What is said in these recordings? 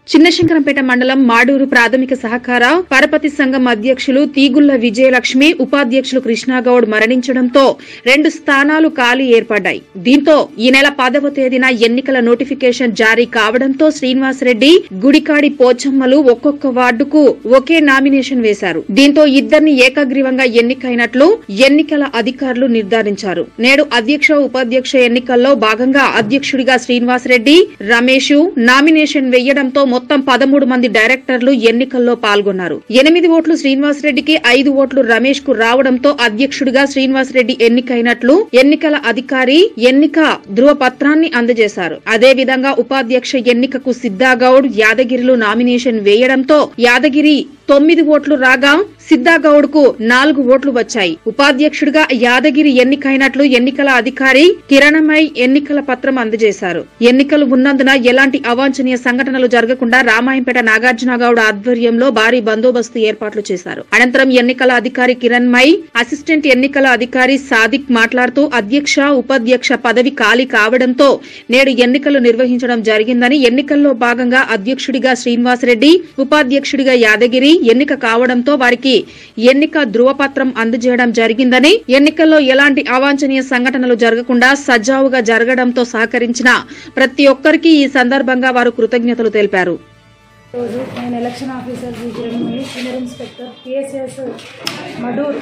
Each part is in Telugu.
చిన్నశంకరంపేట మండలం మాడూరు ప్రాథమిక సహకార పరపతి సంఘం అధ్యక్షులు తీగుళ్ల విజయలక్ష్మి ఉపాధ్యక్షులు కృష్ణాగౌడ్ మరణించడంతో రెండు స్థానాలు ఖాళీ ఏర్పడ్డాయి దీంతో ఈ నెల పదవ తేదీన ఎన్నికల నోటిఫికేషన్ జారీ కావడంతో శ్రీనివాసరెడ్డి గుడికాడి పోచమ్మలు ఒక్కొక్క వార్డుకు ఒకే నామినేషన్ వేశారు దీంతో ఇద్దరిని ఏకగ్రీవంగా ఎన్నికైనట్లు ఎన్నికల అధికారులు నిర్ధారించారు నేడు అధ్యక్ష ఉపాధ్యక్ష ఎన్నికల్లో భాగంగా అధ్యక్షుడిగా శ్రీనివాసరెడ్డి రమేష్ నామినేషన్ వేయడంతో మొత్తం పదమూడు మంది డైరెక్టర్లు ఎన్నికల్లో పాల్గొన్నారు ఎనిమిది ఓట్లు శ్రీనివాసరెడ్డికి ఐదు ఓట్లు రమేష్ కు రావడంతో అధ్యక్షుడిగా శ్రీనివాసరెడ్డి ఎన్నికైనట్లు ఎన్నికల అధికారి ఎన్నిక ధృవపత్రాన్ని అందజేశారు అదేవిధంగా ఉపాధ్యక్ష ఎన్నికకు సిద్దాగౌడ్ యాదగిరిలో నామినేషన్ వేయడంతో యాదగిరి తొమ్మిది ఓట్లు రాగా సిద్దాగౌడ్ కు నాలుగు ఓట్లు వచ్చాయి ఉపాధ్యక్షుడిగా యాదగిరి ఎన్నికైనట్లు ఎన్నికల అధికారి కిరణమై ఎన్నికల పత్రం అందజేశారు ఎన్నికలు ఉన్నందున ఎలాంటి అవాంఛనీయ సంఘటనలు జరగకుండా రామాయంపేట నాగార్జునగౌడ్ ఆధ్వర్యంలో భారీ బందోబస్తు ఏర్పాట్లు చేశారు అనంతరం ఎన్నికల అధికారి కిరణ్మై అసిస్టెంట్ ఎన్నికల అధికారి సాదిక్ మాట్లాడుతూ అధ్యక్ష ఉపాధ్యక్ష పదవి ఖాళీ కావడంతో నేడు ఎన్నికలు నిర్వహించడం జరిగిందని ఎన్నికల్లో భాగంగా అధ్యక్షుడిగా శ్రీనివాసరెడ్డి ఉపాధ్యక్షుడిగా యాదగిరి ఎన్నిక కావడంతో వారికి ఎన్నిక ధృవపత్రం అందజేయడం జరిగిందని ఎన్నికల్లో ఎలాంటి అవాంఛనీయ సంఘటనలు జరగకుండా సజావుగా జరగడంతో సహకరించిన ప్రతి ఒక్కరికి ఈ సందర్భంగా వారు కృతజ్ఞతలు తెలిపారు రోజు నేను election officer Vizianagaram senior inspector PSS Madur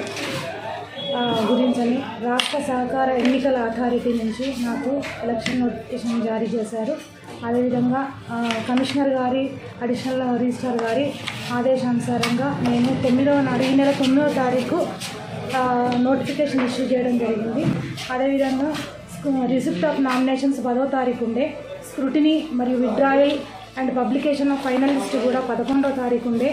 ఆ, గురించని రాష్ట్ర సహకార ఎన్నికల అథారిటీ నుంచి నాకు ఎలక్షన్ నోటిఫికేషన్ జారీ చేశారు అదేవిధంగా ఆ, కమిషనర్ గారి అడిషనల్ రిజిస్ట్రార్ గారి ఆదేశానుసారంగా నేను తొమ్మిదవ నాడు ఈ నెల తొమ్మిదవ తారీఖు ఆ, నోటిఫికేషన్ ఇష్యూ చేయడం జరిగింది అదేవిధంగా రిసిప్ట్ ఆఫ్ నామినేషన్స్ పదో తారీఖు ఉండే స్క్రూటినీ మరియు withdrawal and publication of final list కూడా పదకొండో తారీఖు ఉండే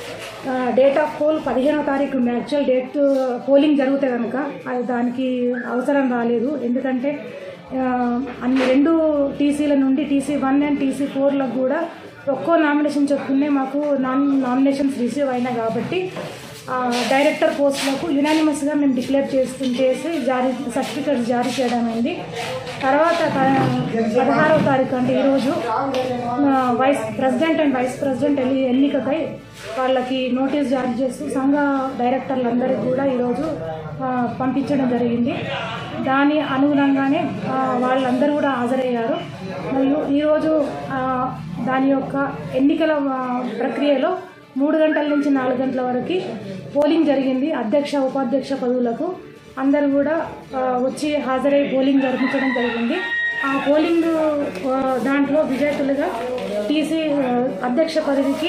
డేట్ ఆఫ్ పోల్ పదిహేనో తారీఖు ఉండే యాక్చువల్ డేట్ పోలింగ్ జరిగితే కనుక అది దానికి అవసరం రాలేదు ఎందుకంటే ఆ, అన్ని రెండు టీసీల నుండి టీసీ వన్ అండ్ టీసీ ఫోర్లకు కూడా ఒక్కో నామినేషన్ చొప్పునే మాకు నాన్ నామినేషన్స్ రిసీవ్ అయినాయి కాబట్టి ఆ, డైరెక్టర్ పోస్టులకు యునానిమస్గా మేము డిక్లేర్ చేస్తు చేసి జారీ సర్టిఫికెట్స్ జారీ చేయడం అయింది తర్వాత ప- పదహారవ తారీఖు అంటే ఈరోజు ఆ, vice president and vice president ఎన్ని ఎన్నికకై వాళ్ళకి నోటీస్ జారీ చేస్తూ సంఘ డైరెక్టర్లందరికీ కూడా ఈరోజు ఆ, పంపించడం జరిగింది దాని అనుగుణంగానే ఆ, వాళ్ళందరూ కూడా హాజరయ్యారు మరియు ఈరోజు ఆ, దాని యొక్క ఎన్నికల ఆ, ప్రక్రియలో మూడు గంటల నుంచి నాలుగు గంటల వరకు పోలింగ్ జరిగింది అధ్యక్ష ఉపాధ్యక్ష పదవులకు అందరూ కూడా ఆ, వచ్చి హాజరై పోలింగ్ జరిపించడం జరిగింది ఆ పోలింగ్ ఆ, దాంట్లో విజేతలుగా టీసీ ఆ, అధ్యక్ష పదవికి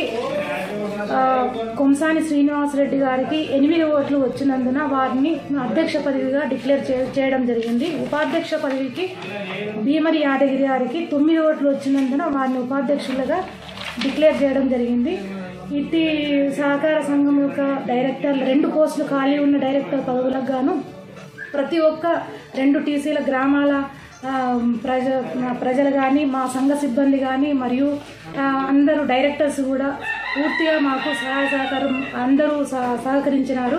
ఆ, కొంసాని శ్రీనివాసరెడ్డి గారికి ఎనిమిది ఓట్లు వచ్చినందున వారిని అధ్యక్ష పదవిగా డిక్లేర్ చే- చేయడం జరిగింది ఉపాధ్యక్ష పదవికి భీమరి యాదగిరి గారికి తొమ్మిది ఓట్లు వచ్చినందున వారిని ఉపాధ్యక్షులుగా డిక్లేర్ చేయడం జరిగింది ఇటు సహకార సంఘం యొక్క డైరెక్టర్ రెండు పోస్టులు ఖాళీ ఉన్న డైరెక్టర్ పదవులకు గాను ప్రతి ఒక్క రెండు టీసీల గ్రామాల ఆ, ప్రజ ప్రజలు కానీ మా సంఘ సిబ్బంది కానీ మరియు ఆ, అందరూ డైరెక్టర్స్ కూడా పూర్తిగా మాకు సహాయ సహకారం అందరూ సహ- సహకరించినారు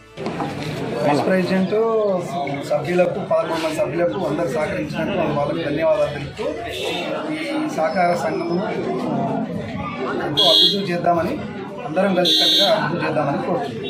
వైస్ ప్రెసిడెంట్ సభ్యులకు పదకొండు మంది సభ్యులకు అందరు సహకరించినట్టు వాళ్ళకి ధన్యవాదాలు తెలుపుతూ ఈ సహకార సంఘము ఎంతో అభివృద్ధి చేద్దామని అందరం కలిసికట్టుగా అభివృద్ధి చేద్దామని కోరుతున్నాం